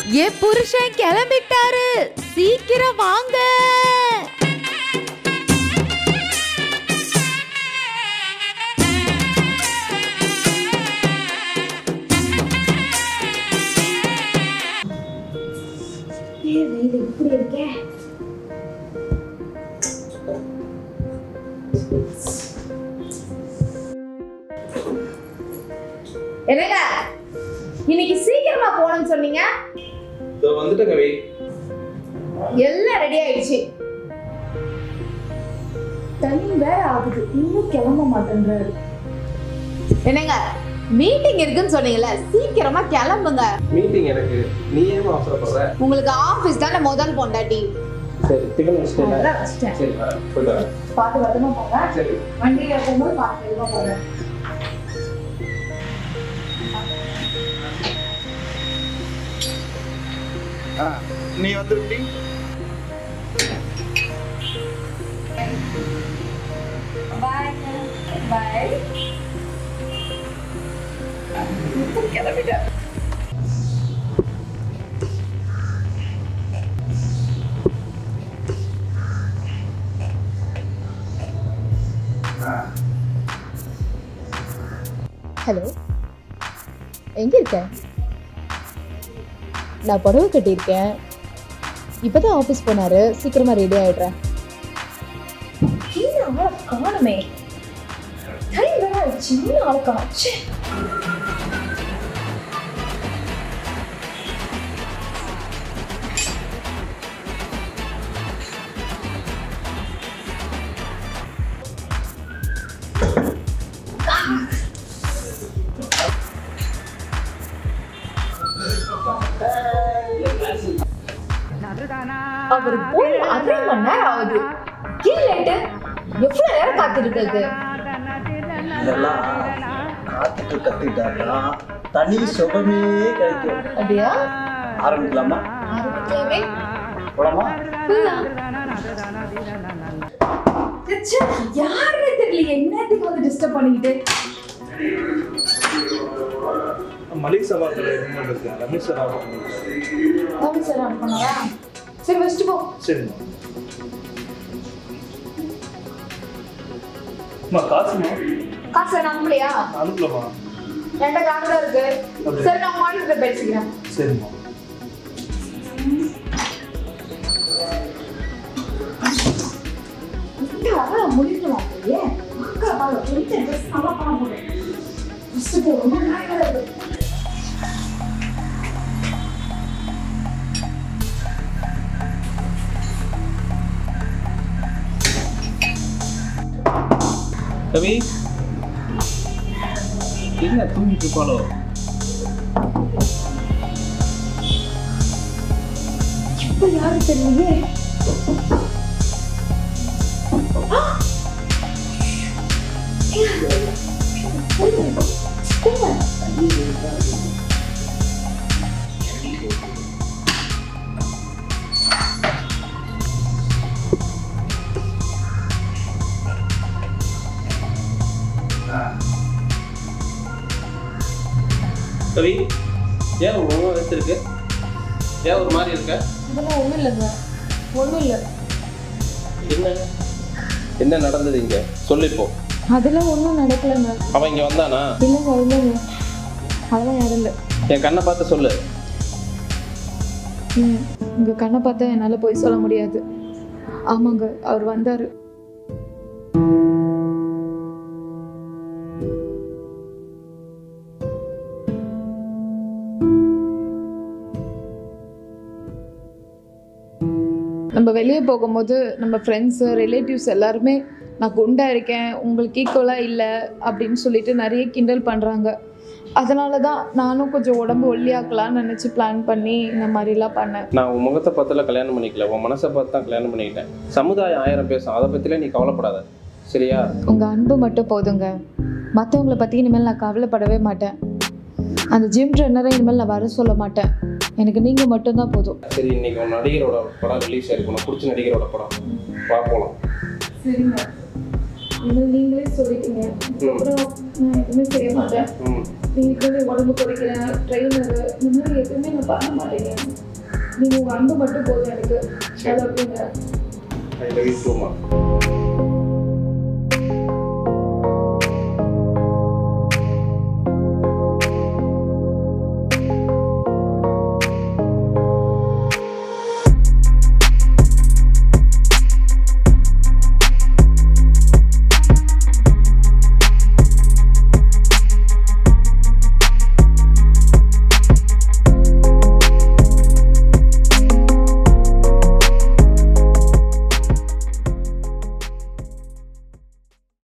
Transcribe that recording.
என் புருஷன் கிளம்பிட்டாரு சீக்கிரம் வாங்க என்னங்க இன்னைக்கு சீக்கிரமா போகணும்னு சொன்னீங்க இதோ வந்துட்டேன் கவி எல்லாம் ரெடி ஆயிடுச்சு டைம் வேற ஆகுது இன்னும் கிளம்ப மாட்டேன்றாரு என்னங்க மீட்டிங் இருக்குன்னு சொன்னீங்கல்ல சீக்கிரமா கிளம்புங்க மீட்டிங் எனக்கு நீ ஏன் அவசரப்படுற உங்களுக்கு ஆபீஸ் தானே முதல் பொண்டாட்டி சரி டிஃபன் வச்சுட்டேன் அதெல்லாம் வச்சிட்டேன். சரி வரேன் போயிட்டு வரேன் பார்த்து பத்திரமா போங்க சரி வண்டியில போகும்போது பார்த்து பத்திரமா போங்க ஆ நீ வந்துருட்டி பாய் பாய் கிளம்பிட்டேன் ஹலோ எங்க இருக்க நான் புடவை கட்டியிருக்கேன் இப்பதான் ஆஃபீஸ் போனாரு சீக்கிரமா ரெடி ஆயிடுறேன் கீழே ஆளை காணுமே டைம் வேற ஆயிடுச்சு இன்னும் ஆளை காணுச்சு அவர் போய் அரை மணி நேரம் ஆகுது கீழேட்டு எவ்வளவு நேரம் காத்திருக்கிறது இதெல்லாம் காத்துட்டு கத்திட்டாருன்னா தனி சுகமே கிடைக்கும் அப்படியா ஆரம்பிக்கலாமா ஆரம்பிக்கலாமே போலாமா ச்சே, யாருன்னே தெரியல என்னத்துக்கு வந்து டிஸ்டர்ப் பண்ணிக்கிட்டு மளிகை சபாத்தில் என்ன இருக்கு Ramesh sir offer Tamil sir on பண்ணாரா சரி வச்சுட்டு போ சரிம்மா அம்மா காசுமா காசு வேணும் அனுப்பலையா அனுப்பலம்மா என்கிட்ட காசு தான் இருக்கு சரி நான் மாநிலத்தை பேசிக்கிறேன் சரிம்மா இந்த வர முடிக்கலாம் அப்படியே அக்கா பாரு கொஞ்சம் ட்ரெஸ் நல்லா பண்ண போறேன் ஃபர்ஸ்ட் போ ரொம்ப நேரம் இருக்கு கவி என்ன தூங்கிட்டு இருப்பாளோ இப்ப யாரும் தெரியலையே ஆ! கவி ஏன் உங்க வச்சிருக்கு ஏன் ஒரு மாதிரி இருக்க இதெல்லாம் ஒண்ணும் இல்லைங்க ஒண்ணும் இல்லை என்ன என்ன நடந்தது இங்க சொல்லு இப்போ அதெல்லாம் ஒன்றும் நடக்கலைங்க அவன் இங்க வந்தானா இல்லைங்க இல்லைங்க அதெல்லாம் யாரும் இல்லை என் கண்ணை பார்த்து சொல்லு ம் உங்க கண்ணை பார்த்தா என்னால் போய் சொல்ல முடியாது ஆமாங்க அவர் வந்தார் நம்ம வெளியே போகும்போது நம்ம ஃப்ரெண்ட்ஸு ரிலேட்டிவ்ஸ் எல்லாருமே நான் குண்டா இருக்கேன் உங்களுக்கு ஈக்குவலாக இல்லை அப்படின்னு சொல்லிட்டு நிறைய கிண்டல் பண்ணுறாங்க அதனால தான் நானும் கொஞ்சம் உடம்பு ஒல்லியாக்கலாம்னு நினச்சி பிளான் பண்ணி இந்த மாதிரிலாம் பண்ணேன் நான் உன் முகத்தை பார்த்துல கல்யாணம் பண்ணிக்கல உன் மனசை பார்த்து தான் கல்யாணம் பண்ணிக்கிட்டேன் சமுதாயம் ஆயிரம் பேசும் அதை பற்றிலாம் நீ கவலைப்படாத சரியா உங்கள் அன்பு மட்டும் போதுங்க மற்றவங்கள பற்றி இனிமேல் நான் கவலைப்படவே மாட்டேன் அந்த ஜிம் ட்ரென்னரை இனிமேல் நான் வர சொல்ல மாட்டேன் எனக்கு நீங்கள் மட்டும்தான் போதும் சரி இன்னைக்கு உன் நடிகரோட படம் ரிலீஸ் ஆயிருக்கு உனக்கு பிடிச்ச நடிகரோட படம் வா போலாம் சரிங்க இனிமேல் நீங்களே சொல்லிட்டீங்க அப்புறம் நான் எதுவுமே செய்ய மாட்டேன் ம் நீங்கள் கூட உடம்பு குறைக்கிறேன் ட்ரெயினரு இந்த மாதிரி எதுவுமே நான் பண்ண மாட்டேங்க நீங்கள் உங்கள் அன்பு மட்டும் போதும் எனக்கு அதை அப்படிங்க ஐ லவ் யூ டூமா